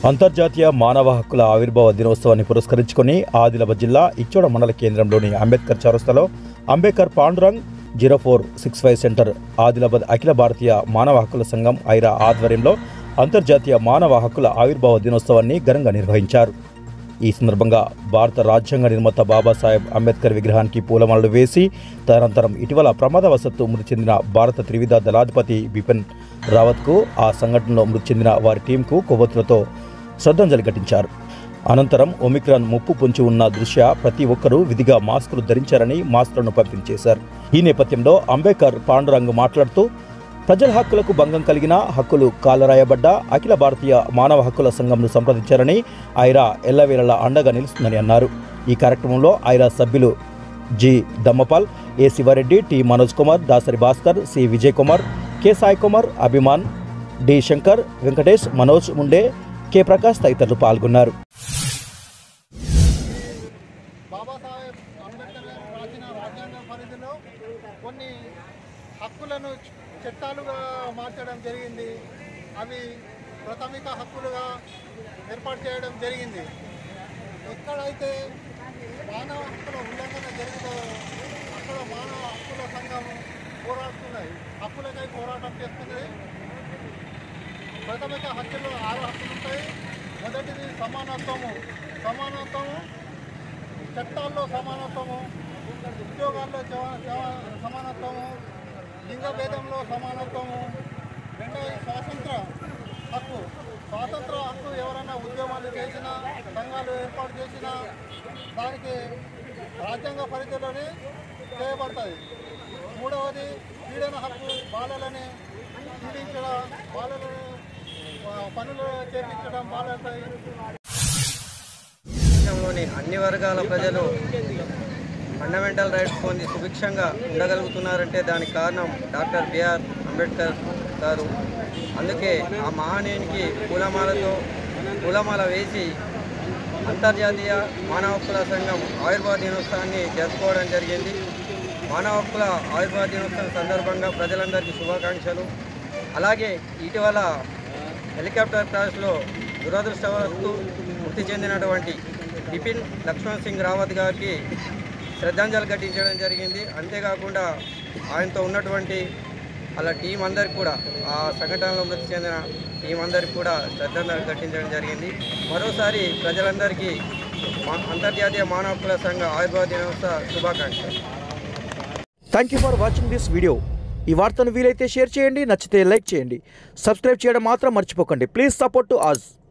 అంతర్జాతీయ మానవ హక్కుల ఆవిర్భావ దినోత్సవాన్ని పురస్కరించుకొని ఆదిలాబాద్ జిల్లా ఇచ్చోడ మండల కేంద్రంలోని అంబేద్కర్ చౌరస్తాలో Ambedkar Pandurang zero four six five centre Adilabad Akhila Bharatiya Manava Hakkula సంఘం ఐరా ఆధ్వర్యంలో అంతర్జాతీయ మానవ హక్కుల ఆవిర్భావ దినోత్సవాన్ని ఘనంగా నిర్వహించారు ఈ సందర్భంగా భారత రాజ్యాంగ నిర్మాత బాబాసాహెబ్ అంబేద్కర్ విగ్రహానికి పూలమాలలు వేసి తదనంతరం ఇటీవల ప్రమాదవశత్తు మృతి చెందిన భారత త్రివిధ దళాధిపతి బిపిన్ రావత్కు ఆ సంఘటనలో మృతి చెందిన వారి టీంకు కొవ్వొత్తులతో శ్రద్ధాంజలి ఘటించారు అనంతరం ఒమిక్రాన్ ముప్పు పొంచి ఉన్న దృష్ట్యా ప్రతి ఒక్కరూ విధిగా మాస్కులు ధరించారని మాస్కులను పంపించేశారు ఈ నేపథ్యంలో అంబేద్కర్ పాండురంగ్ మాట్లాడుతూ ప్రజల హక్కులకు భంగం కలిగిన హక్కులు కాలరాయబడ్డ అఖిల భారతీయ మానవ హక్కుల సంఘంను సంప్రదించారని ఐరా ఎల్లవేళలా అండగా నిలుస్తుందని అన్నారు ఈ కార్యక్రమంలో ఐరా సభ్యులు G Dhammapal A Siva Reddy T Manoj Kumar Dasari Bhaskar C Vijay Kumar K Sai Kumar Abhiman D Shankar Venkatesh Manoj Munde K Prakash తదితరులు పాల్గొన్నారు బాబాసాహెబ్ అంబేద్కర్ గారు రాసిన రాజ్యాంగ పరిధిలో కొన్ని హక్కులను చట్టాలుగా మార్చడం జరిగింది అవి ప్రాథమిక హక్కులుగా ఏర్పాటు చేయడం జరిగింది ఎక్కడైతే మానవ హక్కుల ఉల్లంఘన జరిగిందో అక్కడ మానవ హక్కుల సంఘం పోరాడుతున్నాయి హక్కులకై పోరాటం చేస్తుంది ప్రాథమిక హక్కులు ఆరు హక్కులు ఉంటాయి మొదటిది సమానత్వము సమానత్వము చట్టాల్లో సమానత్వము ఉద్యోగాల్లో జవ- జవ- సమానత్వము లింగ భేదంలో సమానత్వము రెండవది స్వాతంత్ర హక్కు స్వాతంత్ర హక్కు ఎవరైనా ఉద్యమాలు చేసినా సంఘాలు ఏర్పాటు చేసినా దానికి రాజ్యాంగ పరిధిలోనే చేయబడతాయి మూడవది పీడన హక్కు బాలలని పీడించడం బాలలను ఆ, పనులు చేపించడం బాలలపై దేశంలోని అన్ని వర్గాల ప్రజలు ఫండమెంటల్ రైట్స్ పొంది సుభిక్షంగా ఉండగలుగుతున్నారంటే దానికి కారణం డాక్టర్ బిఆర్ అంబేద్కర్ గారు అందుకే ఆ మహానీయునికి పూలమాలతో పూలమాల వేసి అంతర్జాతీయ మానవ హక్కుల సంఘం ఆయుర్వేద దినోత్సవాన్ని జరుపుకోవడం జరిగింది మానవ హక్కుల ఆయుర్వేద దినోత్సవం సందర్భంగా ప్రజలందరికీ శుభాకాంక్షలు అలాగే ఇటీవల హెలికాప్టర్ క్రాష్లో దురదృష్టవస్తు మృతి చెందినటువంటి బిపిన్ లక్ష్మణ్ సింగ్ రావత్ గారికి శ్రద్ధాంజలి ఘటించడం జరిగింది అంతేకాకుండా ఆయనతో ఉన్నటువంటి అలా టీం అందరికి కూడా ఆ సంఘటనలో మృతి చెందిన టీం అందరికి కూడా శ్రద్ధాంజలి ఘటించడం జరిగింది మరోసారి ప్రజలందరికీ మా అంతర్జాతీయ మానవ హక్కుల సంఘ ఆయుర్వేద దినోత్సవ శుభాకాంక్షలు thank you for watching this video ఈ వార్తను వీలైతే షేర్ చేయండి నచ్చితే లైక్ చేయండి సబ్స్క్రైబ్ చేయడం మాత్రం మర్చిపోకండి ప్లీజ్ సపోర్ట్ టు అస్